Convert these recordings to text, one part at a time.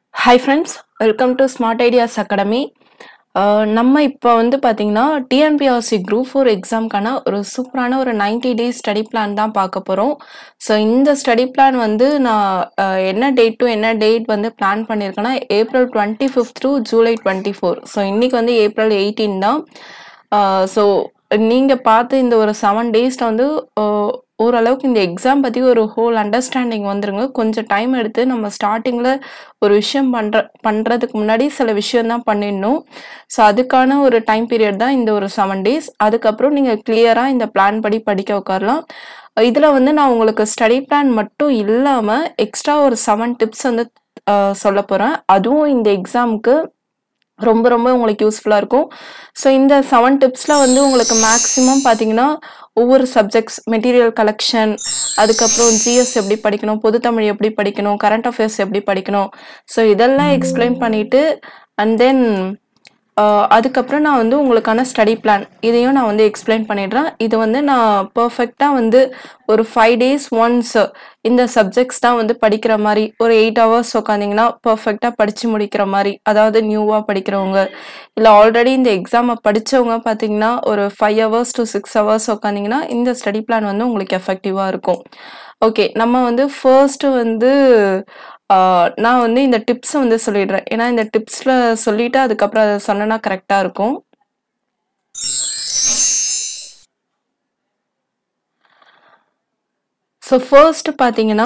hi friends welcome to smart ideas academy நம்ம இப்போ வந்து பார்த்தீங்கன்னா டிஎன்பிஆர்சி குரூப் ஃபோர் எக்ஸாம்க்கான ஒரு சூப்பரான ஒரு 90 டேஸ் ஸ்டடி பிளான் தான் பார்க்க போகிறோம் ஸோ இந்த ஸ்டடி பிளான் வந்து நான் அஹ், என்ன டேட் டு என்ன டேட் வந்து பிளான் பண்ணியிருக்கேன்னா April twenty fifth to July twenty four so இன்றைக்கி வந்து ஏப்ரல் எயிட்டீன் தான் ஸோ நீங்கள் பார்த்து இந்த ஒரு செவன் டேஸில் வந்து அஹ், ஓரளவுக்கு இந்த எக்ஸாம் பற்றி ஒரு ஹோல் அண்டர்ஸ்டாண்டிங் வந்துருங்க கொஞ்சம் டைம் எடுத்து நம்ம ஸ்டார்டிங்கில் ஒரு விஷயம் பண்ணுற பண்ணுறதுக்கு முன்னாடி சில விஷயம் தான் பண்ணிடணும் ஸோ அதுக்கான ஒரு டைம் பீரியட் தான் இந்த ஒரு செவன் டேஸ் அதுக்கப்புறம் நீங்கள் கிளியராக இந்த பிளான் படி படிக்க உட்காரலாம் இதில் வந்து நான் உங்களுக்கு ஸ்டடி பிளான் மட்டும் இல்லாமல் எக்ஸ்ட்ரா ஒரு செவன் டிப்ஸ் வந்து சொல்ல போகிறேன் அதுவும் இந்த எக்ஸாமுக்கு ரொம்ப ரொம்ப உங்களுக்கு யூஸ்ஃபுல்லாக இருக்கும் ஸோ இந்த செவன் டிப்ஸில் வந்து உங்களுக்கு மேக்ஸிமம் பார்த்தீங்கன்னா ஒவ்வொரு சப்ஜெக்ட்ஸ் மெட்டீரியல் கலெக்ஷன் அதுக்கப்புறம் ஜிஎஸ் எப்படி படிக்கணும் பொதுத்தமிழ் எப்படி படிக்கணும் கரண்ட் அஃபேர்ஸ் எப்படி படிக்கணும் ஸோ இதெல்லாம் எக்ஸ்பிளைன் பண்ணிவிட்டு அண்ட் தென் அதுக்கப்புறம் நான் வந்து உங்களுக்கான ஸ்டடி பிளான் இதையும் நான் வந்து எக்ஸ்பிளைன் பண்ணிடுறேன் இது வந்து நான் பர்ஃபெக்டாக வந்து ஒரு ஃபைவ் டேஸ் ஒன்ஸ் இந்த சப்ஜெக்ட்ஸ் தான் வந்து படிக்கிற மாதிரி ஒரு எயிட் ஹவர்ஸ் உட்காந்திங்கன்னா பர்ஃபெக்டாக படித்து முடிக்கிற மாதிரி அதாவது நியூவாக படிக்கிறவங்க இல்லை ஆல்ரெடி இந்த எக்ஸாமை படித்தவங்க பார்த்தீங்கன்னா ஒரு five hours to six hours உட்காந்திங்கன்னா இந்த ஸ்டடி பிளான் வந்து உங்களுக்கு எஃபெக்டிவாக இருக்கும் ஓகே நம்ம வந்து ஃபர்ஸ்ட்டு வந்து ஆஹ், நான் வந்து இந்த டிப்ஸை வந்து சொல்லிடுறேன் ஏன்னா இந்த டிப்ஸில் சொல்லிட்டு அதுக்கப்புறம் அதை சொன்னேன்னா கரெக்டாக இருக்கும் ஸோ ஃபர்ஸ்ட் பார்த்தீங்கன்னா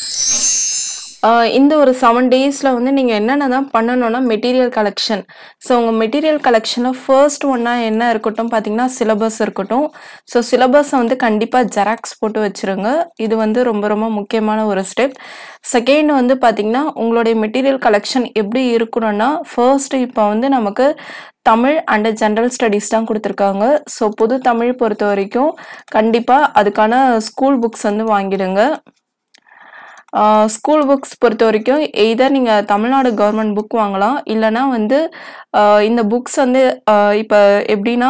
ஆஹ் இந்த ஒரு செவன் டேஸில் வந்து நீங்கள் என்னென்ன தான் பண்ணணும்னா மெட்டீரியல் கலெக்ஷன் ஸோ உங்கள் மெட்டீரியல் கலெக்ஷனில் ஃபர்ஸ்ட் ஒன்றா என்ன இருக்கட்டும் பார்த்தீங்கன்னா சிலபஸ் இருக்கட்டும் ஸோ சிலபஸை வந்து கண்டிப்பாக ஜெராக்ஸ் போட்டு வச்சுருங்க இது வந்து ரொம்ப ரொம்ப முக்கியமான ஒரு ஸ்டெப் செகண்ட் வந்து பார்த்தீங்கன்னா உங்களுடைய மெட்டீரியல் கலெக்ஷன் எப்படி இருக்கணும்னா ஃபர்ஸ்ட் இப்போ வந்து நமக்கு தமிழ் அண்ட் ஜென்ரல் ஸ்டடீஸ் தான் கொடுத்துருக்காங்க ஸோ பொது தமிழ் பொறுத்த வரைக்கும் கண்டிப்பாக அதுக்கான ஸ்கூல் புக்ஸ் வந்து வாங்கிடுங்க ஸ்கூல் புக்ஸ் பொறுத்த வரைக்கும் எய்தர் நீங்கள் தமிழ்நாடு கவர்மெண்ட் புக் வாங்கலாம் இல்லைனா வந்து ஆஹ் இந்த புக்ஸ் வந்து இப்போ எப்படின்னா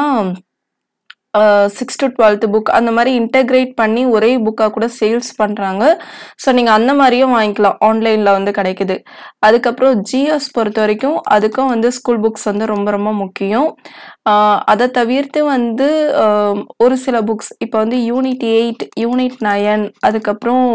சிக்ஸ் டு டுவெல்த்து புக் அந்த மாதிரி இன்டகிரேட் பண்ணி ஒரே புக்காக கூட சேல்ஸ் பண்ணுறாங்க ஸோ நீங்கள் அந்த மாதிரியும் வாங்கிக்கலாம் ஆன்லைனில் வந்து கிடைக்குது அதுக்கப்புறம் ஜிஎஸ் பொறுத்த வரைக்கும் அதுக்கும் வந்து ஸ்கூல் புக்ஸ் வந்து ரொம்ப ரொம்ப முக்கியம் ஆஹ் அதை தவிர்த்து வந்து ஆஹ் ஒரு சில புக்ஸ் இப்போ வந்து யூனிட் எயிட் யூனிட் நயன் அதுக்கப்புறம்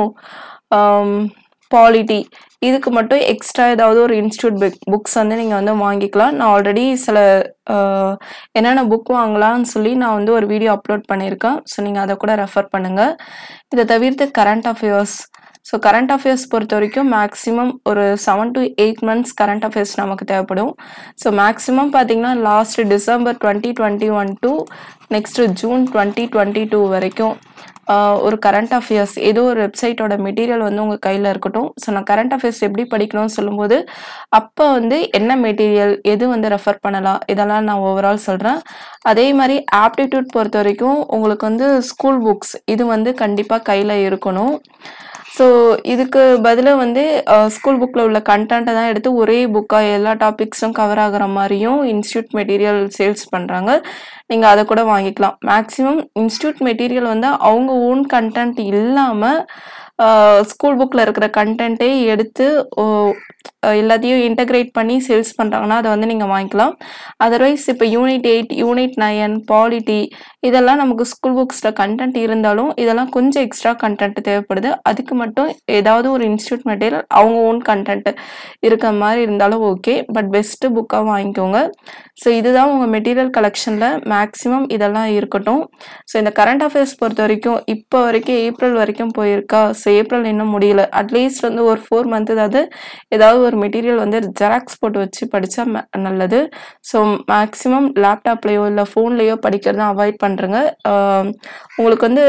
பாலிட்டி இதுக்கு மட்டும் எக்ஸ்ட்ரா ஏதாவது ஒரு இன்ஸ்டியூட் புக் புக்ஸ் வந்து நீங்கள் வந்து வாங்கிக்கலாம் நான் ஆல்ரெடி சில ஆஹ், என்னென்ன புக் வாங்கலாம்னு சொல்லி நான் வந்து ஒரு வீடியோ அப்லோட் பண்ணியிருக்கேன் ஸோ நீங்கள் அதை கூட ரெஃபர் பண்ணுங்கள் இதை தவிர்த்து current affairs so current affairs பொறுத்த வரைக்கும் மேக்ஸிமம் ஒரு seven to eight months current affairs நமக்கு தேவைப்படும் ஸோ மேக்ஸிமம் பார்த்தீங்கன்னா last December twenty twenty one to next June twenty twenty two வரைக்கும் ஆஹ், ஒரு கரண்ட் அஃபேர்ஸ் ஏதோ ஒரு வெப்சைட்டோட மெட்டீரியல் வந்து உங்கள் கையில் இருக்கட்டும் ஸோ நான் கரண்ட் அஃபேர்ஸ் எப்படி படிக்கணும்னு சொல்லும்போது அப்போ வந்து என்ன மெட்டீரியல் எது வந்து ரெஃபர் பண்ணலாம் இதெல்லாம் நான் ஓவரால் சொல்கிறேன் அதே மாதிரி ஆப்டிடியூட் பொறுத்த வரைக்கும் உங்களுக்கு வந்து ஸ்கூல் புக்ஸ் இது வந்து கண்டிப்பாக கையில் இருக்கணும் ஸோ இதுக்கு பதிலாக வந்து ஸ்கூல் புக்கில் உள்ள கண்டென்ட்டை தான் எடுத்து ஒரே புக்காக எல்லா டாபிக்ஸும் கவர் ஆகுற மாதிரியும் இன்ஸ்டியூட் மெட்டீரியல் சேல்ஸ் பண்ணுறாங்க நீங்கள் அதை கூட வாங்கிக்கலாம் மேக்ஸிமம் இன்ஸ்டியூட் மெட்டீரியல் வந்து அவங்க ஓன் கண்டென்ட் இல்லாமல் ஸ்கூல் புக்கில் இருக்கிற கண்டென்ட்டே எடுத்து ஓ, அஹ் எல்லாத்தையும் இன்டகிரேட் பண்ணி சேல்ஸ் பண்ணுறாங்கன்னா அதை வந்து நீங்கள் வாங்கிக்கலாம் அதர்வைஸ் இப்போ unit eight unit nine polity இதெல்லாம் நமக்கு ஸ்கூல் புக்ஸில் கண்டென்ட் இருந்தாலும் இதெல்லாம் கொஞ்சம் எக்ஸ்ட்ரா கண்டென்ட் தேவைப்படுது அதுக்கு மட்டும் ஏதாவது ஒரு இன்ஸ்டியூட் மெட்டீரியல் அவங்க ஓன் கண்டென்ட் இருக்க மாதிரி இருந்தாலும் ஓகே பட் பெஸ்ட்டு புக்காக வாங்கிக்கோங்க ஸோ இதுதான் உங்கள் மெட்டீரியல் கலெக்ஷனில் மேக்ஸிமம் இதெல்லாம் இருக்கட்டும் ஸோ இந்த கரண்ட் அஃபேர்ஸ் பொறுத்த வரைக்கும் இப்போ வரைக்கும் ஏப்ரல் வரைக்கும் போயிருக்கா ஸோ ஏப்ரல் இன்னும் முடியல அட்லீஸ்ட் வந்து ஒரு ஃபோர் மந்த் ஏதாவது ஏதாவது ஒரு மெட்டீரியல் வந்து ஜெராக்ஸ் போட்டு வச்சு படித்தா நல்லது ஸோ மேக்ஸிமம் லேப்டாப்லேயோ இல்லை ஃபோன்லேயோ படிக்கிறத அவாய்ட் பண்ணுறங்க உங்களுக்கு வந்து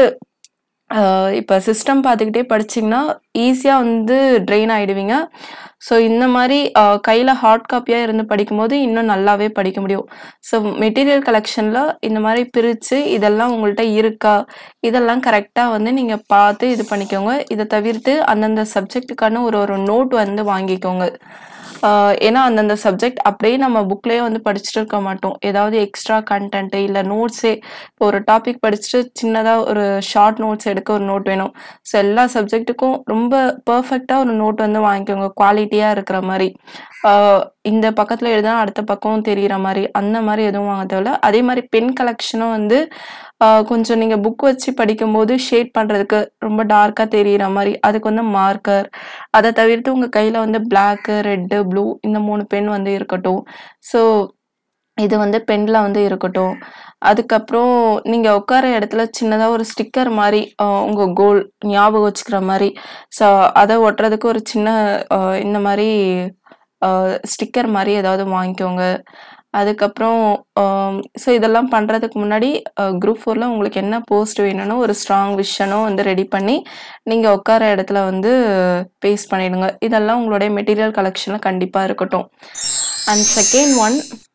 இப்போ சிஸ்டம் பார்த்துக்கிட்டே படிச்சிங்கன்னா ஈஸியாக வந்து ட்ரெயின் ஆகிடுவீங்க ஸோ இந்த மாதிரி கையில் ஹார்ட் காப்பியாக இருந்து படிக்கும்போது இன்னும் நல்லாவே படிக்க முடியும் ஸோ மெட்டீரியல் கலெக்ஷனில் இந்த மாதிரி பிரித்து இதெல்லாம் உங்கள்கிட்ட இருக்கா இதெல்லாம் கரெக்டாக வந்து நீங்கள் பார்த்து இது பண்ணிக்கோங்க இதை தவிர்த்து அந்தந்த சப்ஜெக்ட்டுக்கான ஒரு ஒரு நோட் வந்து வாங்கிக்கோங்க ஆஹ் ஏன்னா அந்தந்த சப்ஜெக்ட் அப்படியே நம்ம புக்லேயே வந்து படிச்சுட்டு இருக்க மாட்டோம் ஏதாவது எக்ஸ்ட்ரா கண்டென்ட் இல்லை நோட்ஸே இப்போ ஒரு டாபிக் படிச்சுட்டு சின்னதாக ஒரு ஷார்ட் நோட்ஸ் எடுக்க ஒரு நோட் வேணும் ஸோ எல்லா சப்ஜெக்ட்டுக்கும் ரொம்ப பர்ஃபெக்டாக ஒரு நோட் வந்து வாங்கிக்கோங்க குவாலிட்டியாக இருக்கிற மாதிரி ஆஹ் இந்த பக்கத்தில் எழுதினா அடுத்த பக்கம் தெரிகிற மாதிரி அந்த மாதிரி எதுவும் வாங்க தேவையில்ல அதே மாதிரி பென் கலெக்ஷனும் வந்து ஆஹ் கொஞ்சம் நீங்கள் புக் வச்சு படிக்கும்போது ஷேட் பண்ணுறதுக்கு ரொம்ப டார்க்காக தெரிகிற மாதிரி அதுக்கு வந்து மார்க்கர் அதை தவிர்த்து உங்கள் கையில் வந்து பிளாக்கு ரெட்டு ப்ளூ இந்த மூணு பென் வந்து இருக்கட்டும் ஸோ இது வந்து பென்னில் வந்து இருக்கட்டும் அதுக்கப்புறம் நீங்கள் உட்கார இடத்துல சின்னதாக ஒரு ஸ்டிக்கர் மாதிரி உங்கள் கோல் ஞாபகம் வச்சுக்கிற மாதிரி ஸோ அதை ஒட்டுறதுக்கு ஒரு சின்ன ஆஹ் இந்த மாதிரி ஸ்டிக்கர் மாதிரி ஏதாவது வாங்கிக்கோங்க அதுக்கப்புறம் ஸோ இதெல்லாம் பண்ணுறதுக்கு முன்னாடி குரூப் ஃபோரில் உங்களுக்கு என்ன போஸ்ட் வேணும்னு ஒரு ஸ்ட்ராங் விஷனும் வந்து ரெடி பண்ணி நீங்கள் உட்கார இடத்துல வந்து பேஸ்ட் பண்ணிடுங்க இதெல்லாம் உங்களுடைய மெட்டீரியல் கலெக்ஷனில் கண்டிப்பாக இருக்கட்டும் அண்ட் செகண்ட் ஒன்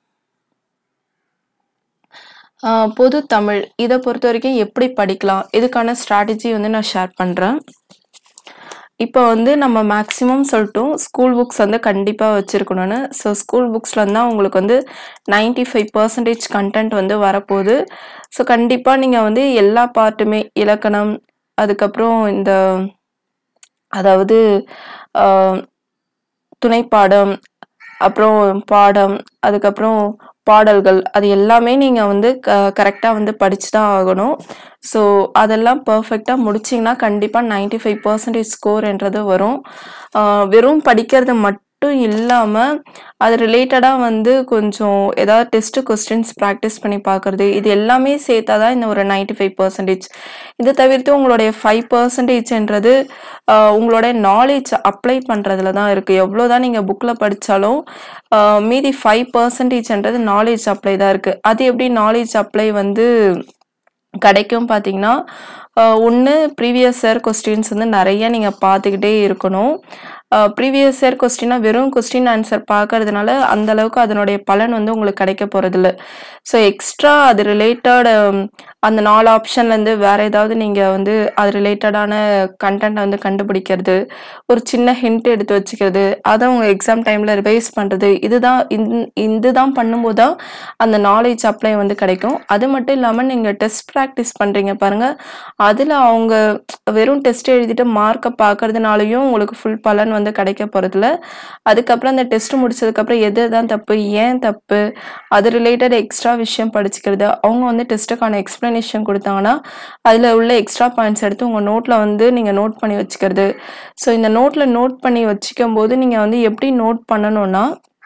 பொது தமிழ் இதை பொறுத்த வரைக்கும் எப்படி படிக்கலாம் இதுக்கான ஸ்ட்ராட்டஜி வந்து நான் ஷேர் பண்ணுறேன் இப்போ வந்து நம்ம மேக்ஸிமம் சொல்லிட்டோம் ஸ்கூல் புக்ஸ் வந்து கண்டிப்பாக வச்சுருக்கணும்னு ஸோ ஸ்கூல் புக்ஸில் இருந்தால் உங்களுக்கு வந்து நைன்டி ஃபைவ் பர்சன்டேஜ் கண்டென்ட் வந்து வரப்போகுது ஸோ கண்டிப்பாக நீங்கள் வந்து எல்லா பார்ட்டுமே இலக்கணம் அதுக்கப்புறம் இந்த அதாவது ஆஹ், துணைப்பாடம் அப்புறம் பாடம் அதுக்கப்புறம் பாடல்கள் அது எல்லாமே நீங்கள் வந்து க கரெக்டாக வந்து படிச்சு தான் ஆகணும் ஸோ அதெல்லாம் பர்ஃபெக்டாக முடிச்சிங்கன்னா கண்டிப்பாக நைன்டி ஃபைவ் பர்சன்டேஜ் ஸ்கோர்ன்றது வரும் ஆஹ் வெறும் படிக்கிறது மட்டும் இல்லாமல் அது ரிலேட்டடாக வந்து கொஞ்சம் ஏதாவது டெஸ்ட் கொஸ்டின்ஸ் ப்ராக்டிஸ் பண்ணி பார்க்குறது இது எல்லாமே சேர்த்தா தான் இந்த ஒரு நைன்டி ஃபைவ் பர்சன்டேஜ் இதை தவிர்த்து உங்களுடைய ஃபைவ் பர்சன்டேஜ்ன்றது உங்களுடைய நாலேஜ் அப்ளை பண்ணுறதுல தான் இருக்குது எவ்வளோ தான் நீங்கள் புக்கில் படித்தாலும் மீதி ஃபைவ் பர்சன்டேஜ்ன்றது நாலேஜ் அப்ளை தான் இருக்குது அது எப்படி நாலேஜ் அப்ளை வந்து கிடைக்கும் பார்த்தீங்கன்னா ஒன்று ப்ரீவியஸ் இயர் கொஸ்டின்ஸ் வந்து நிறைய நீங்கள் பார்த்துக்கிட்டே இருக்கணும் ப்ரீவியஸ் இயர் கொஸ்டினாக வெறும் கொஸ்டின் ஆன்சர் பார்க்கறதுனால அந்த அளவுக்கு அதனுடைய பலன் வந்து உங்களுக்கு கிடைக்க போகிறதில்ல ஸோ எக்ஸ்ட்ரா அது ரிலேட்டட் அந்த நாலு ஆப்ஷன்லேருந்து வேறு ஏதாவது நீங்கள் வந்து அது ரிலேட்டடான கண்டென்ட்டை வந்து கண்டுபிடிக்கிறது ஒரு சின்ன ஹிண்ட் எடுத்து வச்சுக்கிறது அதை உங்கள் எக்ஸாம் டைமில் ரிவைஸ் பண்ணுறது இதுதான் இந்த- இதுதான் பண்ணும்போது தான் அந்த நாலேஜ் அப்ளை வந்து கிடைக்கும் அது மட்டும் இல்லாமல் நீங்கள் டெஸ்ட் ப்ராக்டிஸ் பண்ணுறீங்க பாருங்கள் அதில் அவங்க வெறும் டெஸ்ட் எழுதிட்டு மார்க்கை பார்க்கறதுனாலையும் உங்களுக்கு ஃபுல் பலன் வந்து கிடைக்க போகிறதில்ல அதுக்கப்புறம் அந்த டெஸ்ட் முடிச்சதுக்கப்புறம் எது தான் தப்பு ஏன் தப்பு அது ரிலேட்டட் எக்ஸ்ட்ரா விஷயம் படிச்சுக்கிறது அவங்க வந்து டெஸ்ட்டுக்கான எக்ஸ்ப்ளனேஷன் கொடுத்தாங்கன்னா அதில் உள்ள எக்ஸ்ட்ரா பாயிண்ட்ஸ் எடுத்து உங்கள் நோட்டில் வந்து நீங்கள் நோட் பண்ணி வச்சுக்கிறது ஸோ இந்த நோட்டில் நோட் பண்ணி வச்சுக்கும் போது நீங்கள் வந்து எப்படி நோட் பண்ணணும்னா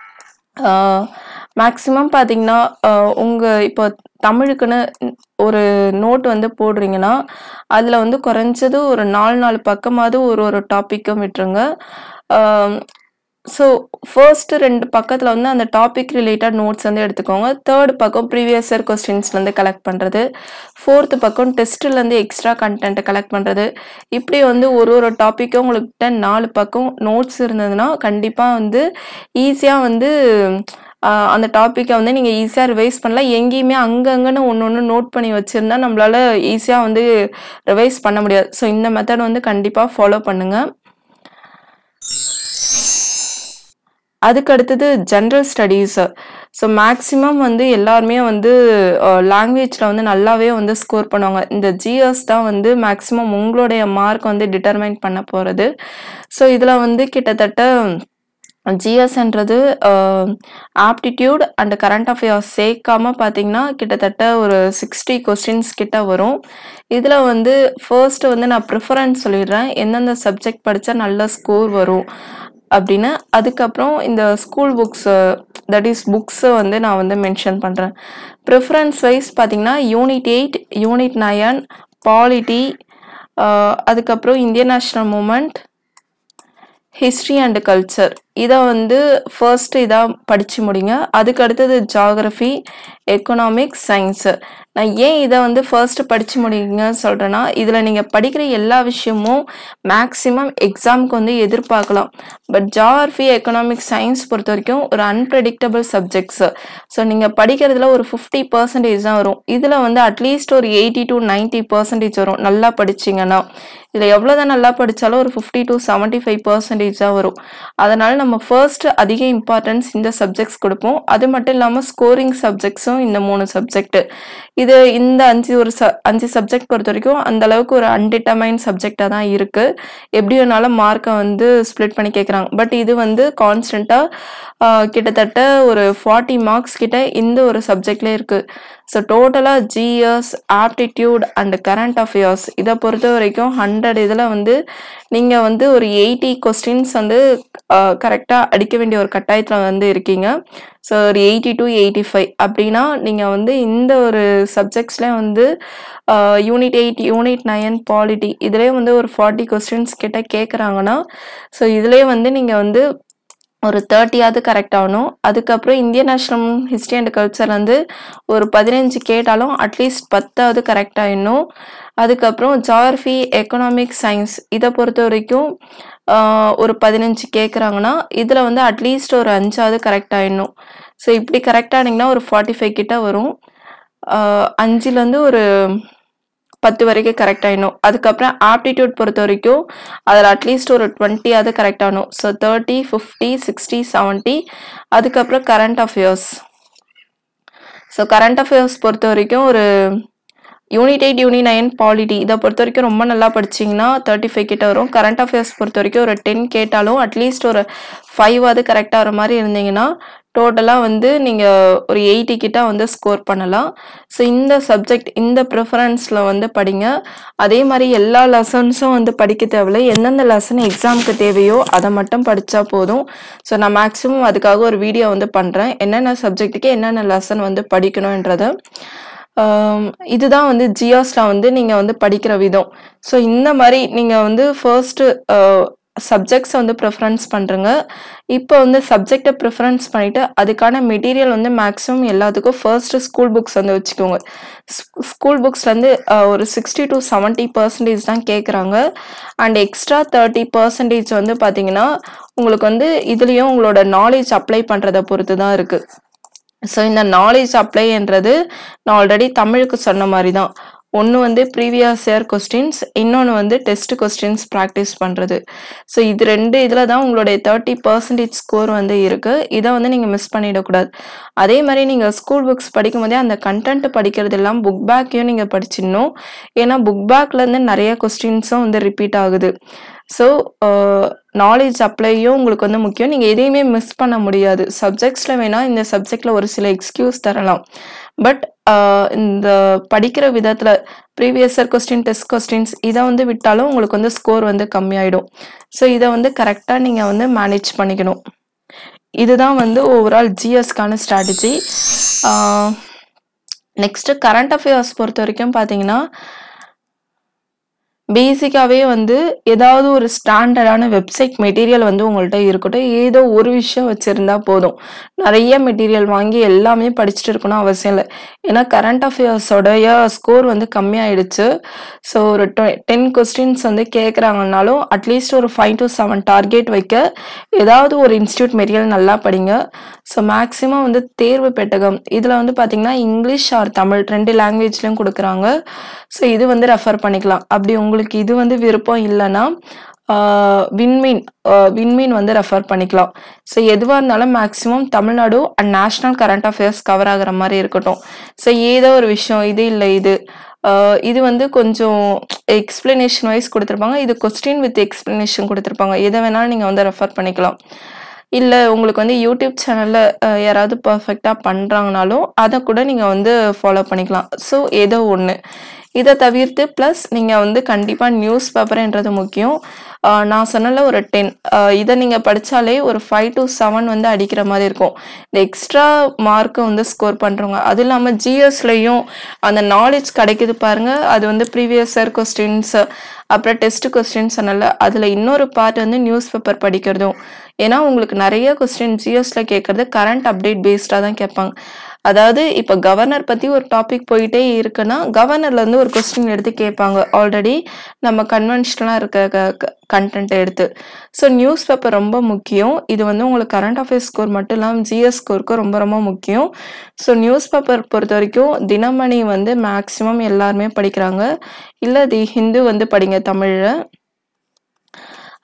மேக்ஸிமம் பார்த்தீங்கன்னா உங்கள் இப்போ தமிழுக்குன்னு ஒரு நோட் வந்து போடுறீங்கன்னா அதில் வந்து குறைஞ்சது ஒரு நாலு நாலு பக்கமாவது ஒரு ஒரு டாப்பிக்கும் விட்டுருங்க ஸோ ஃபர்ஸ்ட் ரெண்டு பக்கத்தில் வந்து அந்த டாபிக் ரிலேட்டட் நோட்ஸ் வந்து எடுத்துக்கோங்க தேர்ட் பக்கம் ப்ரீவியஸ் இயர் கொஸ்டின்ஸ்லேருந்து கலெக்ட் பண்ணுறது ஃபோர்த்து பக்கம் டெஸ்ட்லேருந்து எக்ஸ்ட்ரா கண்டென்ட்டை கலெக்ட் பண்ணுறது இப்படி வந்து ஒரு ஒரு டாப்பிக்கும் உங்கள்கிட்ட நாலு பக்கம் நோட்ஸ் இருந்ததுன்னா கண்டிப்பாக வந்து ஈஸியாக வந்து ஆஹ் அந்த டாப்பிக்கை வந்து நீங்கள் ஈஸியாக ரிவைஸ் பண்ணலாம் எங்கேயுமே அங்கங்கன்னு ஒன்று ஒன்று நோட் பண்ணி வச்சுருந்தா நம்மளால ஈஸியாக வந்து ரிவைஸ் பண்ண முடியாது ஸோ இந்த மெத்தட் வந்து கண்டிப்பாக ஃபாலோ பண்ணுங்கள் அதுக்கு அடுத்தது ஜென்ரல் ஸ்டடீஸ் ஸோ மேக்ஸிமம் வந்து எல்லாருமே வந்து லாங்குவேஜில் வந்து நல்லாவே வந்து ஸ்கோர் பண்ணுவாங்க இந்த ஜிஎஸ் தான் வந்து மேக்ஸிமம் உங்களுடைய மார்க் வந்து டிட்டர்மைன் பண்ண போகிறது ஸோ இதில் வந்து கிட்டத்தட்ட ஜிஎஸ்ன்றது ஆப்டிடியூட் அண்ட் கரண்ட் அஃபேர்ஸ் சேர்க்காம பார்த்தீங்கன்னா கிட்டத்தட்ட ஒரு சிக்ஸ்டி கொஸ்டின்ஸ் கிட்ட வரும் இதில் வந்து ஃபர்ஸ்ட் வந்து நான் ப்ரிஃபரன்ஸ் சொல்லிடுறேன் எந்தெந்த சப்ஜெக்ட் படித்தா நல்ல ஸ்கோர் வரும் அப்படின்னு அதுக்கப்புறம் இந்த ஸ்கூல் புக்ஸ் தட் இஸ் புக்ஸை வந்து நான் வந்து மென்ஷன் பண்ணுறேன் ப்ரிஃபரன்ஸ் வைஸ் பார்த்தீங்கன்னா unit eight unit nine polity அதுக்கப்புறம் Indian national movement history and culture இதை வந்து ஃபர்ஸ்ட் இதாக படித்து முடிங்க அதுக்கு அடுத்தது ஜாகிரஃபி எக்கனாமிக்ஸ் சயின்ஸு நான் ஏன் இதை வந்து ஃபர்ஸ்ட் படித்து முடிங்க சொல்கிறேன்னா இதில் நீங்கள் படிக்கிற எல்லா விஷயமும் மேக்ஸிமம் எக்ஸாமுக்கு வந்து எதிர்பார்க்கலாம் பட் ஜாகிரஃபி எக்கனாமிக்ஸ் சயின்ஸ் பொறுத்த வரைக்கும் ஒரு அன்பிரடிக்டபிள் சப்ஜெக்ட்ஸு ஸோ நீங்கள் படிக்கிறதுல ஒரு ஃபிஃப்டி பர்சன்டேஜ் தான் வரும் இதில் வந்து அட்லீஸ்ட் ஒரு எயிட்டி டு நைன்ட்டி பர்சன்டேஜ் வரும் நல்லா படிச்சிங்கன்னா இதில் எவ்வளோ தான் நல்லா படித்தாலும் ஒரு fifty to seventy five percentage தான் வரும் அதனால் நம்ம நம்ம ஃபர்ஸ்ட் அதிக இம்பார்ட்டன்ஸ் இந்த சப்ஜெக்ட்ஸ் கொடுப்போம் அது மட்டும் இல்லாமல் ஸ்கோரிங் சப்ஜெக்ட்ஸும் இந்த மூணு சப்ஜெக்ட் இது இந்த அஞ்சு ஒரு ச அஞ்சு சப்ஜெக்ட் பொறுத்த வரைக்கும் அந்த அளவுக்கு ஒரு அன்டிட்டர்மைன் சப்ஜெக்டாக தான் இருக்கு எப்படி வேணாலும் மார்க்கை வந்து ஸ்ப்ளிட் பண்ணி கேட்குறாங்க பட் இது வந்து கான்ஸ்டண்ட்டாக கிட்டத்தட்ட ஒரு ஃபார்ட்டி மார்க்ஸ் கிட்ட இந்த ஒரு சப்ஜெக்ட்லேயே இருக்கு ஸோ டோட்டலாக GS aptitude and current affairs இதை பொறுத்த வரைக்கும் ஹண்ட்ரட் இதில் வந்து நீங்கள் வந்து ஒரு எயிட்டி கொஸ்டின்ஸ் வந்து கரெக்டாக அடிக்க வேண்டிய ஒரு கட்டாயத்தில் வந்து இருக்கீங்க ஸோ ஒரு எயிட்டி டு எயிட்டி ஃபைவ் அப்படின்னா நீங்கள் வந்து இந்த ஒரு சப்ஜெக்ட்ஸ்லேயே வந்து unit eight unit nine polity இதுலேயே வந்து ஒரு ஃபார்ட்டி கொஸ்டின்ஸ் கிட்ட கேட்குறாங்கன்னா ஸோ இதுலேயே வந்து நீங்கள் வந்து ஒரு தேர்ட்டியாவது கரெக்ட் ஆகணும் அதுக்கப்புறம் Indian national history and culture வந்து ஒரு பதினஞ்சு கேட்டாலும் அட்லீஸ்ட் பத்தாவது கரெக்ட் ஆயிடணும் அதுக்கப்புறம் ஜாகிரஃபி எக்கனாமிக் சயின்ஸ் இதை பொறுத்த வரைக்கும் ஆஹ், ஒரு பதினஞ்சு கேட்குறாங்கன்னா இதில் வந்து அட்லீஸ்ட் ஒரு அஞ்சாவது கரெக்ட் ஆயிடணும் ஸோ இப்படி கரெக்ட் ஆனீங்கன்னா ஒரு ஃபார்ட்டி ஃபைவ் கிட்ட வரும் ஆஹ், அஞ்சுலேருந்து ஒரு பத்து வரைக்கும் கரெக்ட் ஆயிடணும் அதுக்கப்புறம் ஆப்டிடியூட் பொறுத்த வரைக்கும் அதில் அட்லீஸ்ட் ஒரு டுவெண்ட்டியாவது கரெக்ட் ஆகணும் so thirty fifty sixty seventy அதுக்கப்புறம் current affairs so current affairs பொறுத்த வரைக்கும் ஒரு unit eight unit nine polity இதை பொறுத்த வரைக்கும் ரொம்ப நல்லா படிச்சிங்கன்னா தேர்ட்டி ஃபைவ் கிட்ட வரும் கரண்ட் அஃபேர்ஸ் பொறுத்த வரைக்கும் ஒரு டென் கேட்டாலும் அட்லீஸ்ட் ஒரு ஃபைவாவது கரெக்டாக வர மாதிரி இருந்தீங்கன்னா டோட்டலாக வந்து நீங்கள் ஒரு எயிட்டி கிட்ட வந்து ஸ்கோர் பண்ணலாம் ஸோ இந்த சப்ஜெக்ட் இந்த ப்ரிஃபரன்ஸில் வந்து படிங்க அதே மாதிரி எல்லா லெசன்ஸும் வந்து படிக்க தேவையில்லை எந்தெந்த லெசன் எக்ஸாமுக்கு தேவையோ அதை மட்டும் படித்தா போதும் ஸோ நான் மேக்ஸிமம் அதுக்காக ஒரு வீடியோ வந்து பண்ணுறேன் என்னென்ன சப்ஜெக்ட்டுக்கு என்னென்ன லெசன் வந்து படிக்கணுன்றதை ஆம், இதுதான் வந்து ஜியாஸ்ல வந்து நீங்கள் வந்து படிக்கிற விதம் ஸோ இந்த மாதிரி நீங்கள் வந்து ஃபர்ஸ்ட்டு சப்ஜெக்ட்ஸை வந்து ப்ரிஃபரன்ஸ் பண்ணுறங்க இப்போ வந்து சப்ஜெக்டை ப்ரிஃபரன்ஸ் பண்ணிவிட்டு அதுக்கான மெட்டீரியல் வந்து மேக்ஸிமம் எல்லாத்துக்கும் ஃபர்ஸ்ட்டு ஸ்கூல் புக்ஸ் வந்து வச்சுக்கோங்க ஸ்கூல் புக்ஸ்லேருந்து ஒரு சிக்ஸ்டி டு செவன்ட்டி பர்சன்டேஜ் தான் கேட்குறாங்க அண்ட் எக்ஸ்ட்ரா தேர்ட்டி பர்சன்டேஜ் வந்து பார்த்தீங்கன்னா உங்களுக்கு வந்து இதுலேயும் உங்களோட நாலேஜ் அப்ளை பண்ணுறதை பொறுத்து தான் இருக்குது ஸோ இந்த நாலேஜ் அப்ளைன்றது நான் ஆல்ரெடி தமிழுக்கு சொன்ன மாதிரி தான் ஒன்று வந்து ப்ரீவியஸ் இயர் கொஸ்டின்ஸ் இன்னொன்று வந்து டெஸ்ட் கொஸ்டின்ஸ் ப்ராக்டிஸ் பண்ணுறது ஸோ இது ரெண்டு இதில் தான் உங்களுடைய தேர்ட்டி பர்சன்டேஜ் ஸ்கோர் வந்து இருக்குது இதை வந்து நீங்கள் மிஸ் பண்ணிடக்கூடாது அதே மாதிரி நீங்கள் ஸ்கூல் புக்ஸ் படிக்கும் போதே அந்த கண்டென்ட் படிக்கிறது எல்லாம் புக் பேக்கையும் நீங்கள் படிச்சிடணும் ஏன்னா புக் பேக்லேருந்து நிறைய கொஸ்டின்ஸும் வந்து ரிப்பீட் ஆகுது ஸோ நாலேஜ் அப்ளையும் உங்களுக்கு வந்து முக்கியம் நீங்கள் எதையுமே மிஸ் பண்ண முடியாது சப்ஜெக்ட்ஸில் வேணால் இந்த சப்ஜெக்டில் ஒரு சில எக்ஸ்கியூஸ் தரலாம் பட் இந்த படிக்கிற விதத்தில் previous year question test questions இதை வந்து விட்டாலும் உங்களுக்கு வந்து ஸ்கோர் வந்து கம்மியாயிடும் ஸோ இதை வந்து கரெக்டாக நீங்கள் வந்து மேனேஜ் பண்ணிக்கணும் இதுதான் வந்து ஓவரால் ஜிஎஸ்க்கான ஸ்ட்ராட்டஜி நெக்ஸ்ட்டு கரண்ட் அஃபேர்ஸ் பொறுத்த வரைக்கும் பார்த்தீங்கன்னா பேசிக்காகவே வந்து ஏதாவது ஒரு ஸ்டாண்டர்டான வெப்சைட் மெட்டீரியல் வந்து உங்கள்கிட்ட இருக்கட்டும் ஏதோ ஒரு விஷயம் வச்சுருந்தா போதும் நிறைய மெட்டீரியல் வாங்கி எல்லாமே படிச்சுட்டு இருக்கணும் அவசியம் இல்லை ஏன்னா கரண்ட் அஃபேர்ஸோடைய ஸ்கோர் வந்து கம்மியாயிடுச்சு ஸோ ஒரு டென் கொஸ்டின்ஸ் வந்து கேட்குறாங்கனாலும் அட்லீஸ்ட் ஒரு ஃபைவ் டு செவன் டார்கெட் வைக்க ஏதாவது ஒரு இன்ஸ்டியூட் மெட்டீரியல் நல்லா படிங்க ஸோ மேக்ஸிமம் வந்து தேர்வு பெட்டகம் இதில் வந்து பார்த்தீங்கன்னா இங்கிலீஷ் ஆர் தமிழ் ரெண்டு லாங்குவேஜ்லையும் கொடுக்குறாங்க ஸோ இது வந்து ரெஃபர் பண்ணிக்கலாம் அப்படி உங்களுக்கு இது வந்து விருப்பம் இல்லைன்னா விண்மீன் விண்மீன் வந்து ரெஃபர் பண்ணிக்கலாம் ஸோ எதுவாக இருந்தாலும் maximum Tamil Nadu and national current affairs cover ஆகுற மாதிரி இருக்கட்டும் ஸோ ஏதோ ஒரு விஷயம் இது இல்லை இது ஆஹ் இது வந்து கொஞ்சம் எக்ஸ்பிளனேஷன் வைஸ் கொடுத்துருப்பாங்க இது கொஸ்டின் வித் எக்ஸ்பிளனேஷன் கொடுத்துருப்பாங்க எதை வேணாலும் நீங்கள் வந்து ரெஃபர் பண்ணிக்கலாம் இல்லை உங்களுக்கு வந்து யூடியூப் சேனலில் யாராவது பர்ஃபெக்டாக பண்ணுறாங்கனாலும் அதை கூட நீங்கள் வந்து ஃபாலோ பண்ணிக்கலாம் ஸோ ஏதோ ஒன்று இதை தவிர்த்து ப்ளஸ் நீங்கள் வந்து கண்டிப்பாக நியூஸ் பேப்பர்ன்றது முக்கியம் ஆஹ் நான் சொன்னல ஒரு டென் இதை நீங்கள் படித்தாலே ஒரு ஃபைவ் டு செவன் வந்து அடிக்கிற மாதிரி இருக்கும் இந்த எக்ஸ்ட்ரா மார்க்கை வந்து ஸ்கோர் பண்ணுறவங்க அது இல்லாமல் ஜிஎஸ்லையும் அந்த நாலேஜ் கிடைக்குது பாருங்க அது வந்து ப்ரீவியஸ் இயர் கொஸ்டின்ஸ் அப்புறம் டெஸ்ட் கொஸ்டின்ஸ் சொன்னல அதில் இன்னொரு பார்ட் வந்து நியூஸ் பேப்பர் படிக்கிறதும் ஏன்னா உங்களுக்கு நிறைய கொஸ்டின் ஜிஎஸ்ல கேட்கறது கரண்ட் அப்டேட் பேஸ்டாக தான் கேட்பாங்க அதாவது இப்போ கவர்னர் பற்றி ஒரு டாபிக் போயிட்டே இருக்குன்னா கவர்னர்லேருந்து ஒரு கொஸ்டின் எடுத்து கேட்பாங்க ஆல்ரெடி நம்ம கன்வென்ஷனலாக இருக்க கண்டென்ட் எடுத்து ஸோ நியூஸ் பேப்பர் ரொம்ப முக்கியம் இது வந்து உங்களுக்கு கரண்ட் அஃபேர்ஸ் ஸ்கோர் மட்டும் இல்லாமல் ஜிஎஸ் ஸ்கோருக்கும் ரொம்ப ரொம்ப முக்கியம் ஸோ நியூஸ் பேப்பர் பொறுத்த வரைக்கும் தினமணி வந்து மேக்ஸிமம் எல்லாருமே படிக்கிறாங்க இல்லை தி ஹிந்து வந்து படிங்க தமிழில்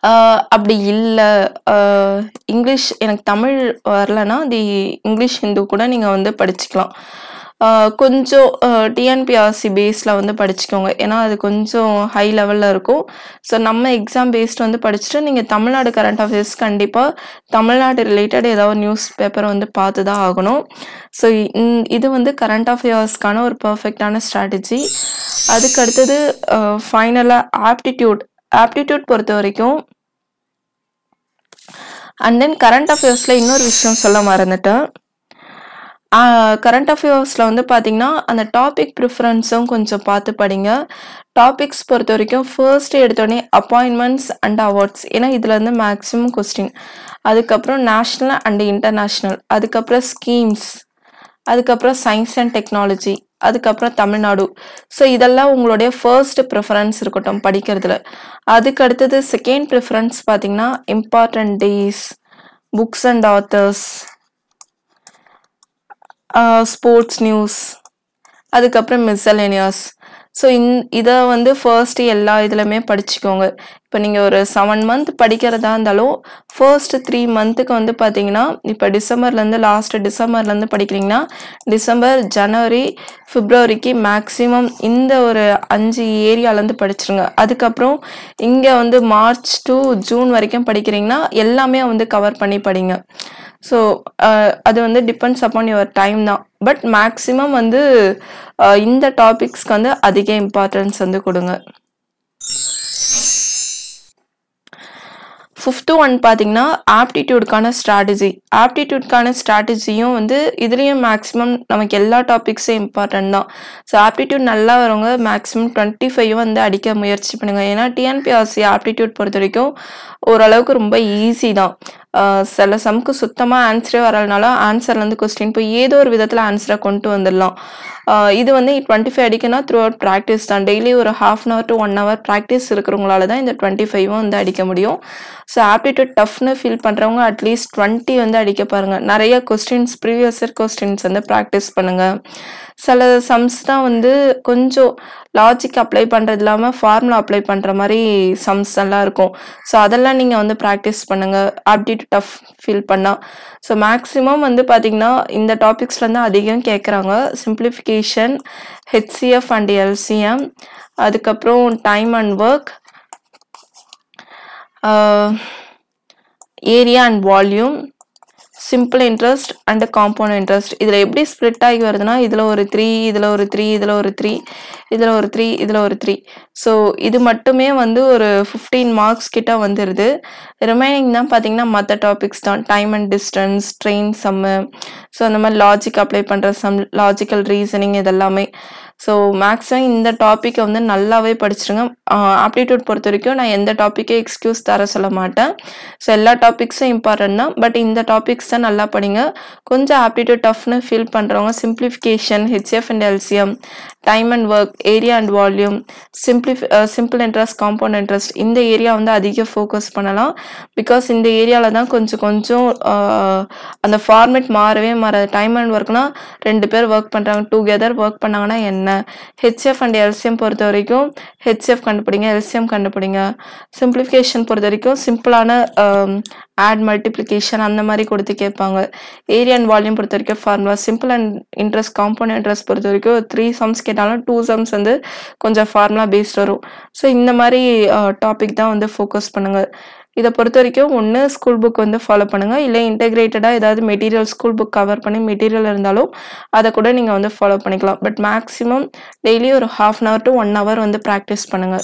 ஆஹ் அப்படி இல்லை இங்கிலீஷ் எனக்கு தமிழ் வரலன்னா தி இங்கிலீஷ் ஹிந்து கூட நீங்கள் வந்து படிச்சுக்கலாம் ஆஹ் கொஞ்சம் டிஎன்பிஆர்சி பேஸில் வந்து படிச்சுக்கோங்க ஏன்னா அது கொஞ்சம் ஹை லெவலில் இருக்கும் ஸோ நம்ம எக்ஸாம் பேஸ்ட் வந்து படிச்சுட்டு நீங்கள் தமிழ்நாடு கரண்ட் அஃபேர்ஸ் கண்டிப்பாக தமிழ்நாடு ரிலேட்டட் ஏதாவது நியூஸ் பேப்பர் வந்து பார்த்து தான் ஆகணும் ஸோ இது வந்து கரண்ட் அஃபேர்ஸ்க்கான ஒரு பர்ஃபெக்டான ஸ்ட்ராட்டஜி அதுக்கு அடுத்தது ஃபைனலாக ஆப்டிடியூட் ஆப்டிடியூட் பொறுத்த வரைக்கும் அண்ட் தென் கரண்ட் அஃபேர்ஸில் இன்னொரு விஷயம் சொல்ல மறந்துட்டேன் கரண்ட் அஃபேர்ஸில் வந்து பார்த்தீங்கன்னா அந்த டாபிக் ப்ரிஃபரன்ஸும் கொஞ்சம் பார்த்து படிங்க டாபிக்ஸ் பொறுத்த வரைக்கும் ஃபர்ஸ்ட் எடுத்தோடனே அப்பாயின்மெண்ட்ஸ் அண்ட் அவார்ட்ஸ் ஏன்னா இதில் வந்து மேக்ஸிமம் கொஸ்டின் அதுக்கப்புறம் நேஷ்னல் அண்ட் இன்டர்நேஷ்னல் அதுக்கப்புறம் ஸ்கீம்ஸ் அதுக்கப்புறம் சயின்ஸ் அண்ட் டெக்னாலஜி அதுக்கப்புறம் தமிழ்நாடு ஸோ இதெல்லாம் உங்களுடைய ஃபர்ஸ்ட் ப்ரிஃபரன்ஸ் இருக்கட்டும் படிக்கிறதுல அதுக்கு அடுத்தது செகண்ட் ப்ரிஃபரன்ஸ் பார்த்தீங்கன்னா important days books and authors sports news அதுக்கப்புறம் மிஸ்சலேனியஸ் ஸோ இந் இதை வந்து ஃபர்ஸ்ட் எல்லா இதுலையுமே படிச்சுக்கோங்க இப்போ நீங்கள் ஒரு செவன் மந்த் படிக்கிறதா இருந்தாலும் ஃபர்ஸ்ட் த்ரீ மந்த்துக்கு வந்து பார்த்தீங்கன்னா இப்போ டிசம்பர்லேருந்து லாஸ்ட் டிசம்பர்லேருந்து படிக்கிறீங்கன்னா டிசம்பர் ஜனவரி பிப்ரவரிக்கு மேக்ஸிமம் இந்த ஒரு அஞ்சு ஏரியாலேருந்து படிச்சிருங்க அதுக்கப்புறம் இங்கே வந்து மார்ச் டு ஜூன் வரைக்கும் படிக்கிறீங்கன்னா எல்லாமே வந்து கவர் பண்ணி படிங்க ஸோ அது வந்து டிபெண்ட்ஸ் அப்பான் யுவர் டைம் தான் பட் மேக்ஸிமம் வந்து அஹ், இந்த டாபிக்ஸ்க்கு வந்து அதிக இம்பார்ட்டன்ஸ் வந்து கொடுங்க ஃபிஃப்த்து ஒன் பார்த்தீங்கன்னா ஆப்டிடியூடுக்கான ஸ்ட்ராட்டஜி ஆப்டிடியூட்கான ஸ்ட்ராட்டஜியும் வந்து இதுலேயும் மேக்ஸிமம் நமக்கு எல்லா டாபிக்ஸும் இம்பார்ட்டன்ட் தான் ஸோ ஆப்டிடியூட் நல்லா வரவங்க மேக்ஸிமம் டுவெண்ட்டி ஃபைவ் வந்து அடிக்க முயற்சி பண்ணுங்க ஏன்னா டிஎன்பிஆர்சி ஆப்டிடியூட் பொறுத்த வரைக்கும் ஓரளவுக்கு ரொம்ப ஈஸி தான் ஆஹ் சில சம்க்கு சுத்தமாக ஆன்சரே வரலனாலும் ஆன்சர்லேருந்து கொஸ்டின் போய் ஏதோ ஒரு விதத்தில் ஆன்சரை கொண்டு வந்துடலாம் ஆஹ் இது வந்து டுவெண்ட்டி ஃபைவ் அடிக்கனா த்ரூ அவுட் ப்ராக்டிஸ் தான் டெய்லி ஒரு half an hour to one hour practice இருக்கிறவங்களால தான் இந்த டுவெண்ட்டி ஃபைவும் வந்து அடிக்க முடியும் ஸோ ஆப்டிடியூட் டஃப்னு ஃபீல் பண்ணுறவங்க அட்லீஸ்ட் டுவெண்ட்டி வந்து அடிக்க பாருங்கள் நிறைய கொஸ்டின்ஸ் ப்ரீவியஸ் இயர் கொஸ்டின்ஸ் வந்து ப்ராக்டிஸ் பண்ணுங்கள் சில சம்ஸ் தான் வந்து கொஞ்சம் லாஜிக் அப்ளை பண்ணுறது இல்லாமல் ஃபார்முலா அப்ளை பண்ணுற மாதிரி சம்ஸ் எல்லாம் இருக்கும் ஸோ அதெல்லாம் நீங்கள் வந்து ப்ராக்டிஸ் பண்ணுங்கள் ஆப்டிடியூட் டஃப் ஃபீல் பண்ணால் ஸோ மேக்ஸிமம் வந்து பார்த்தீங்கன்னா இந்த டாபிக்ஸ்லேருந்து அதிகம் கேட்குறாங்க சிம்பிளிஃபிகேஷன் ஹெச்சிஎஃப் அண்ட் எல்சிஎம் அதுக்கப்புறம் time and work area and volume simple interest and compound interest இதில் எப்படி ஸ்ப்ளிட் ஆகி வருதுன்னா இதில் ஒரு த்ரீ இதில் ஒரு த்ரீ இதில் ஒரு த்ரீ இதில் ஒரு த்ரீ இதில் ஒரு த்ரீ ஸோ இது மட்டுமே வந்து ஒரு ஃபிஃப்டீன் மார்க்ஸ் கிட்ட வந்துடுது ரிமைனிங் தான் பார்த்தீங்கன்னா மற்ற டாபிக்ஸ் தான் time and distance train sum so அந்த மாதிரி லாஜிக் அப்ளை பண்ணுற சம் லாஜிக்கல் ரீசனிங் இதெல்லாமே ஸோ மேக்ஸிமம் இந்த டாப்பிக்கை வந்து நல்லாவே படிச்சிருங்க ஆப்டிடியூட் பொறுத்த வரைக்கும் நான் எந்த டாப்பிக்கே எக்ஸ்கியூஸ் தர சொல்ல மாட்டேன் ஸோ எல்லா டாபிக்ஸும் இம்பார்ட்டன்ட் தான் பட் இந்த டாபிக்ஸ் தான் நல்லா படிங்க கொஞ்சம் ஆப்டிடியூட் டஃப்னு ஃபீல் பண்ணுறவங்க simplification HCF and LCM time and work area and volume simplify simple interest compound interest இந்த ஏரியா வந்து அதிக ஃபோக்கஸ் பண்ணலாம் பிகாஸ் இந்த ஏரியாவில் தான் கொஞ்சம் கொஞ்சம் ஆஹ், அந்த ஃபார்மேட் மாறவே மாறாது டைம் அண்ட் ஒர்க்னா ரெண்டு பேர் ஒர்க் பண்ணுறாங்க டுகெதர் ஒர்க் பண்ணாங்கன்னா என்ன ஹெச்எஃப் அண்ட் எல்சிஎம் பொறுத்த வரைக்கும் ஹெச்எஃப் கண்டுபிடிங்க எல்சிஎம் கண்டுபிடிங்க சிம்பிளிஃபிகேஷன் பொறுத்த வரைக்கும் சிம்பிளான ஆட் மல்டிப்ளிகேஷன் அந்த மாதிரி கொடுத்து கேட்பாங்க ஏரியா அண்ட் வால்யூம் பொறுத்த வரைக்கும் formula simple and interest compound interest பொறுத்த வரைக்கும் த்ரீ சம்ஸ் கேட்டாலும் டூ சம்ஸ் வந்து கொஞ்சம் ஃபார்முலா பேஸ்ட் வரும் ஸோ இந்த மாதிரி டாபிக் தான் வந்து ஃபோக்கஸ் பண்ணுங்க இதை பொறுத்த வரைக்கும் ஒன்று ஸ்கூல் புக் வந்து ஃபாலோ பண்ணுங்கள் இல்லை இன்டெகிரேட்டடாக ஏதாவது மெட்டீரியல் ஸ்கூல் புக் கவர் பண்ணி மெட்டீரியல் இருந்தாலும் அதை கூட நீங்கள் வந்து ஃபாலோ பண்ணிக்கலாம் பட் மேக்ஸிமம் டெய்லி ஒரு half an hour to one hour வந்து ப்ராக்டிஸ் பண்ணுங்கள்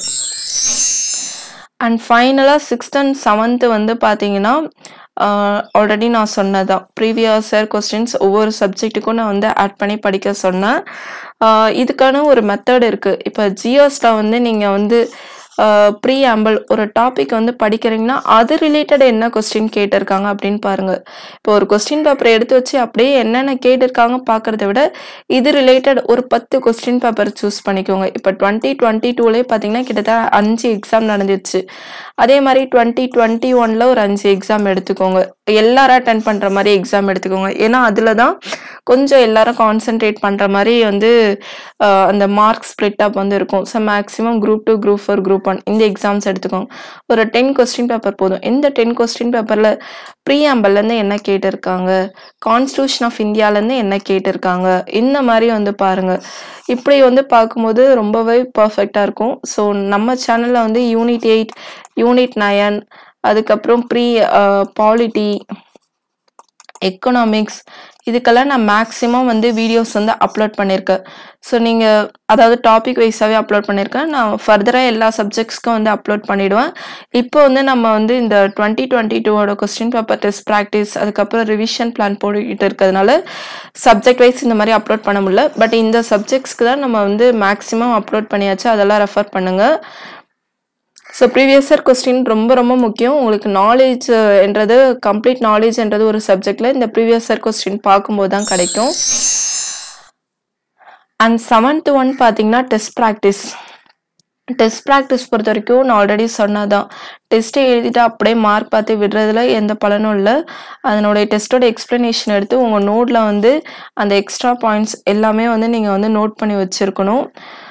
அண்ட் ஃபைனலாக சிக்ஸ்த் அண்ட் செவன்த்து வந்து பார்த்தீங்கன்னா ஆல்ரெடி நான் சொன்னதான் ப்ரீவியஸ் இயர் கொஸ்டின்ஸ் ஒவ்வொரு சப்ஜெக்ட்டுக்கும் நான் வந்து ஆட் பண்ணி படிக்க சொன்னேன் ஆஹ் இதுக்கான ஒரு மெத்தட் இருக்குது இப்போ ஜியோஸில் வந்து நீங்கள் வந்து ப்ரீ ஆம்பிள் ஒரு டாபிக் வந்து படிக்கிறீங்கன்னா அது ரிலேட்டட் என்ன கொஸ்டின் கேட்டிருக்காங்க அப்படின்னு பாருங்க இப்போ ஒரு கொஸ்டின் பேப்பரை எடுத்து வச்சு அப்படியே என்னென்ன கேட்டிருக்காங்க பார்க்கறத விட இது ரிலேட்டட் ஒரு பத்து கொஸ்டின் பேப்பர் சூஸ் பண்ணிக்கோங்க இப்போ டுவெண்ட்டி டுவெண்ட்டி டூலேயே பார்த்தீங்கன்னா கிட்டத்தட்ட அஞ்சு எக்ஸாம் நடந்துச்சு அதே மாதிரி டுவெண்ட்டி டுவெண்ட்டி ஒனில் ஒரு அஞ்சு எக்ஸாம் எடுத்துக்கோங்க எல்லாரும் அட்டன் பண்ணுற மாதிரி எக்ஸாம் எடுத்துக்கோங்க ஏன்னா அதில் தான் கொஞ்சம் எல்லாரும் கான்சென்ட்ரேட் பண்ணுற மாதிரி வந்து ஆஹ் அந்த மார்க் ஸ்ப்ளிட் அப் வந்து இருக்கும் so maximum group two group four group one இந்த எக்ஸாம்ஸ் எடுத்துக்கோங்க ஒரு டென் கொஸ்டின் பேப்பர் போதும் இந்த டென் கொஸ்டின் பேப்பரில் ப்ரீஆம்பல்லேருந்து என்ன கேட்டிருக்காங்க கான்ஸ்டியூஷன் ஆஃப் இந்தியாவிலேருந்து என்ன கேட்டிருக்காங்க இந்த மாதிரி வந்து பாருங்க இப்படி வந்து பார்க்கும்போது ரொம்பவே பர்ஃபெக்டாக இருக்கும் ஸோ நம்ம சேனலில் வந்து யூனிட் எயிட் யூனிட் நயன் அதுக்கப்புறம் ப்ரீ பாலிட்டி எக்கனாமிக்ஸ் இதுக்கெல்லாம் நான் மேக்ஸிமம் வந்து வீடியோஸ் வந்து அப்லோட் பண்ணியிருக்கேன் ஸோ நீங்கள் அதாவது டாபிக் வைஸாகவே அப்லோட் பண்ணியிருக்கேன் நான் ஃபர்தராக எல்லா சப்ஜெக்ட்ஸ்க்கும் வந்து அப்லோட் பண்ணிவிடுவேன் இப்போ வந்து நம்ம வந்து இந்த டுவெண்ட்டி டுவெண்ட்டி டூவோட கொஸ்டின் பேப்பர் டெஸ்ட் ப்ராக்டிஸ் அதுக்கப்புறம் ரிவிஷன் பிளான் போட்டுக்கிட்டு இருக்கிறதுனால சப்ஜெக்ட் வைஸ் இந்த மாதிரி அப்லோட் பண்ண முடியல பட் இந்த சப்ஜெக்ட்ஸ்க்கு தான் நம்ம வந்து மேக்ஸிமம் அப்லோட் பண்ணியாச்சு அதெல்லாம் ரெஃபர் பண்ணுங்கள் ஸோ ப்ரீவியஸ் இயர் கொஸ்டின் ரொம்ப ரொம்ப முக்கியம் உங்களுக்கு நாலேஜ் என்றது கம்ப்ளீட் நாலேஜ்ன்றது ஒரு சப்ஜெக்டில் இந்த ப்ரீவியஸ் இயர் கொஸ்டின் பார்க்கும்போது தான் கிடைக்கும் அண்ட் செவன்த் ஒன் பார்த்தீங்கன்னா டெஸ்ட் ப்ராக்டிஸ் டெஸ்ட் ப்ராக்டிஸ் பொறுத்த வரைக்கும் நான் ஆல்ரெடி சொன்னதான் டெஸ்ட்டை எழுதிட்டு அப்படியே மார்க் பார்த்து விடுறதுல எந்த பலனும் இல்லை அதனுடைய டெஸ்ட்டோட எக்ஸ்ப்ளனேஷன் எடுத்து உங்கள் நோட்டில் வந்து அந்த எக்ஸ்ட்ரா பாயிண்ட்ஸ் எல்லாமே வந்து நீங்கள் வந்து நோட் பண்ணி வச்சுருக்கணும்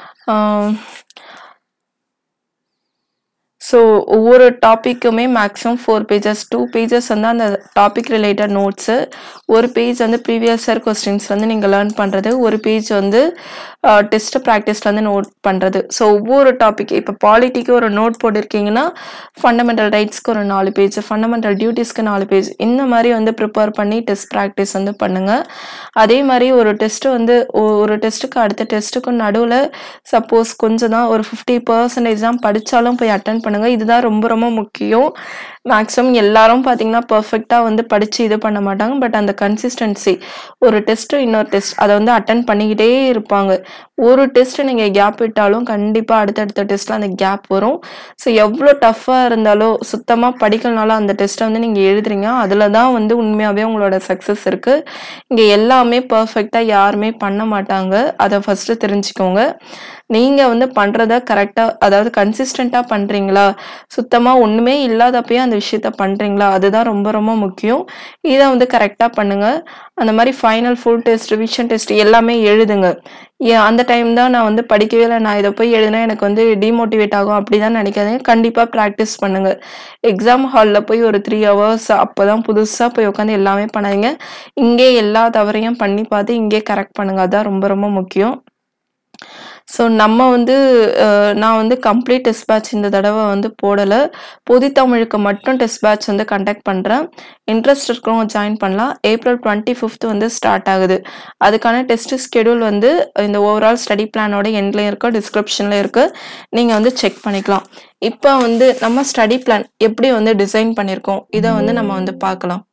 ஸோ ஒவ்வொரு டாப்பிக்குமே maximum four pages two pages வந்து அந்த டாபிக் ரிலேட்டட் நோட்ஸு ஒரு பேஜ் வந்து ப்ரீவியஸ் இயர் கொஸ்டின்ஸ் வந்து நீங்கள் லேர்ன் பண்ணுறது ஒரு பேஜ் வந்து டெஸ்ட் ப்ராக்டிஸில் வந்து நோட் பண்ணுறது ஸோ ஒவ்வொரு டாபிக் இப்போ பாலிட்டிக்கு ஒரு நோட் போட்டிருக்கீங்கன்னா ஃபண்டமெண்டல் ரைட்ஸ்க்கு ஒரு நாலு பேஜ் ஃபண்டமெண்டல் டியூட்டிஸ்க்கு நாலு பேஜ் இந்த மாதிரி வந்து ப்ரிப்பேர் பண்ணி டெஸ்ட் ப்ராக்டிஸ் வந்து பண்ணுங்கள் அதே மாதிரி ஒரு டெஸ்ட்டு வந்து ஒ- ஒரு டெஸ்ட்டுக்கு அடுத்த டெஸ்ட்டுக்கும் நடுவில் சப்போஸ் கொஞ்சம் தான் ஒரு ஃபிஃப்டி பர்சன்டேஜ் தான் படித்தாலும் போய் அட்டன் பண்ணுங்கள் இதுதான் ரொம்ப ரொம்ப முக்கியம் மேக்ஸிமம் எல்லாரும் பார்த்தீங்கன்னா பர்ஃபெக்டாக வந்து படித்து இது பண்ண மாட்டாங்க பட் அந்த கன்சிஸ்டன்சி ஒரு டெஸ்ட்டு இன்னொரு டெஸ்ட் அதை வந்து அட்டன் பண்ணிக்கிட்டே இருப்பாங்க ஒரு டெஸ்ட்டு நீங்கள் கேப் விட்டாலும் கண்டிப்பாக அடுத்தடுத்த டெஸ்ட்டில் அந்த கேப் வரும் ஸோ எவ்வளோ டஃப்பாக இருந்தாலும் சுத்தமாக படிக்கலனாலும் அந்த டெஸ்ட்டை வந்து நீங்கள் எழுதுறீங்க அதில் தான் வந்து உண்மையாகவே உங்களோட சக்ஸஸ் இருக்குது இங்கே எல்லாமே பர்ஃபெக்டாக யாருமே பண்ண மாட்டாங்க அதை ஃபஸ்ட்டு தெரிஞ்சுக்கோங்க நீங்கள் வந்து பண்ணுறத கரெக்டாக அதாவது கன்சிஸ்டண்ட்டாக பண்ணுறீங்களா சுத்தமாக ஒன்றுமே இல்லாதப்பயே அந்த விஷயத்த பண்ணுறீங்களா அதுதான் ரொம்ப ரொம்ப முக்கியம் இதை வந்து கரெக்டாக பண்ணுங்கள் அந்த மாதிரி final full test revision test எல்லாமே எழுதுங்க ஏன் அந்த டைம் தான் நான் வந்து படிக்கவே இல்லை நான் இதை போய் எழுதினா எனக்கு வந்து டிமோட்டிவேட் ஆகும் அப்படி தான் நினைக்காதீங்க கண்டிப்பாக ப்ராக்டிஸ் பண்ணுங்கள் எக்ஸாம் ஹாலில் போய் ஒரு த்ரீ ஹவர்ஸ் அப்போ தான் புதுசாக போய் உட்காந்து எல்லாமே பண்ணாதீங்க இங்கே எல்லா தவறையும் பண்ணி பார்த்து இங்கே கரெக்ட் பண்ணுங்கள் அதான் ரொம்ப ரொம்ப முக்கியம் ஸோ நம்ம வந்து அஹ், நான் வந்து கம்ப்ளீட் டெஸ்ட் பேட்ச் இந்த தடவை வந்து போடலை பொது தமிழுக்கு மட்டும் டெஸ்ட் பேட்ச் வந்து கண்டக்ட் பண்ணுறேன் இன்ட்ரெஸ்ட் இருக்கிறவங்க ஜாயின் பண்ணலாம் ஏப்ரல் டுவெண்ட்டி ஃபிஃப்த் வந்து ஸ்டார்ட் ஆகுது அதுக்கான டெஸ்ட் ஸ்கெடியூல் வந்து இந்த ஓவரால் ஸ்டடி பிளானோட எண்ட்லேயும் இருக்குது டிஸ்கிரிப்ஷனில் இருக்குது நீங்கள் வந்து செக் பண்ணிக்கலாம் இப்போ வந்து நம்ம ஸ்டடி பிளான் எப்படி வந்து டிசைன் பண்ணியிருக்கோம் இதை வந்து நம்ம வந்து பார்க்கலாம்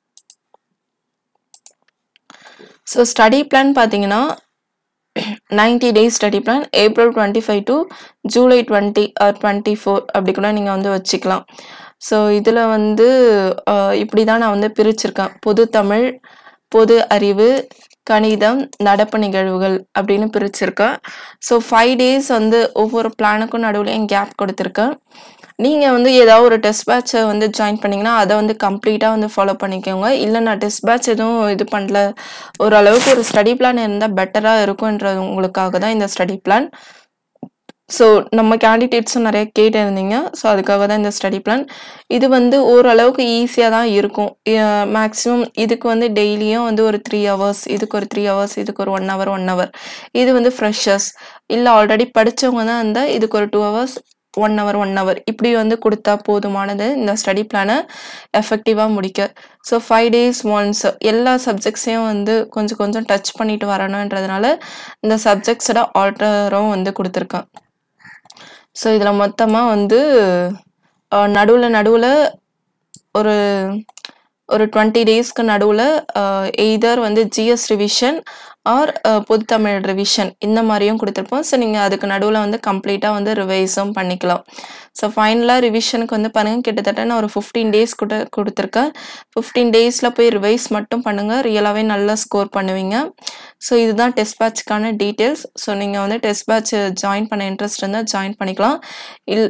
ஸோ ஸ்டடி பிளான் பார்த்தீங்கன்னா 90 days study plan April twenty five to July twenty or twenty four அப்படி கூட நீங்கள் வந்து வச்சுக்கலாம் ஸோ இதில் வந்து அஹ், இப்படி தான் நான் வந்து பிரிச்சிருக்கேன் பொது தமிழ் பொது அறிவு கணிதம் நடப்பு நிகழ்வுகள் அப்படின்னு பிரிச்சிருக்கேன் ஸோ ஃபைவ் டேஸ் வந்து ஒவ்வொரு பிளானுக்கும் நடுவுலையும் கேப் கொடுத்துருக்கேன் நீங்கள் வந்து ஏதாவது ஒரு டெஸ்ட் பேட்சை வந்து ஜாயின் பண்ணீங்கன்னா அதை வந்து கம்ப்ளீட்டாக வந்து ஃபாலோ பண்ணிக்கோங்க இல்லை நான் டெஸ்ட் பேட்ச் எதுவும் இது பண்ணல ஓரளவுக்கு ஒரு ஸ்டடி பிளான் இருந்தால் பெட்டராக இருக்கும்ன்றது உங்களுக்காக தான் இந்த ஸ்டடி பிளான் ஸோ நம்ம கேண்டிடேட்ஸும் நிறைய கேட்டிருந்தீங்க ஸோ அதுக்காக தான் இந்த ஸ்டடி பிளான் இது வந்து ஓரளவுக்கு ஈஸியாக தான் இருக்கும் மேக்ஸிமம் இதுக்கு வந்து டெய்லியும் வந்து ஒரு த்ரீ ஹவர்ஸ் இதுக்கு ஒரு த்ரீ ஹவர்ஸ் இதுக்கு ஒரு ஒன் ஹவர் ஒன் ஹவர் இது வந்து ஃப்ரெஷர்ஸ் இல்லை ஆல்ரெடி படித்தவங்க தான் இருந்தால் இதுக்கு ஒரு two hours one hour one hour இப்படி வந்து கொடுத்தா போதுமானது இந்த ஸ்டடி பிளானை எஃபெக்டிவாக முடிக்க ஸோ ஃபைவ் டேஸ் ஒன்ஸ் எல்லா சப்ஜெக்ட்ஸையும் வந்து கொஞ்சம் கொஞ்சம் டச் பண்ணிட்டு வரணுன்றதுனால இந்த சப்ஜெக்ட்ஸோட ஆல்டரும் வந்து கொடுத்துருக்கேன் ஸோ இதில் மொத்தமாக வந்து நடுவில் நடுவில் ஒரு ஒரு டுவெண்ட்டி டேஸ்க்கு நடுவில் எய்தர் வந்து ஜிஎஸ் ரிவிஷன் ஆர் பொதுத்தமிழ் ரிவிஷன் இந்த மாதிரியும் கொடுத்துருப்போம் ஸோ நீங்கள் அதுக்கு நடுவில் வந்து கம்ப்ளீட்டாக வந்து ரிவைஸும் பண்ணிக்கலாம் ஸோ ஃபைனலாக ரிவிஷனுக்கு வந்து பாருங்கள் கிட்டத்தட்ட நான் ஒரு ஃபிஃப்டீன் டேஸ் கூட கொடுத்துருக்கேன் ஃபிஃப்டீன் டேஸில் போய் ரிவைஸ் மட்டும் பண்ணுங்கள் ரியலாகவே நல்லா ஸ்கோர் பண்ணுவீங்க ஸோ இதுதான் டெஸ்ட் பேட்ச்க்கான டீட்டெயில்ஸ் ஸோ நீங்கள் வந்து டெஸ்ட் பேட்ச் ஜாயின் பண்ண இன்ட்ரெஸ்ட் இருந்தால் ஜாயின் பண்ணிக்கலாம் இல்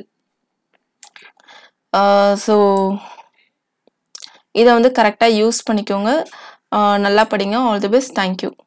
ஸோ இதை வந்து கரெக்டாக யூஸ் பண்ணிக்கோங்க நல்லா படிங்க ஆல் தி பெஸ்ட் தேங்க்யூ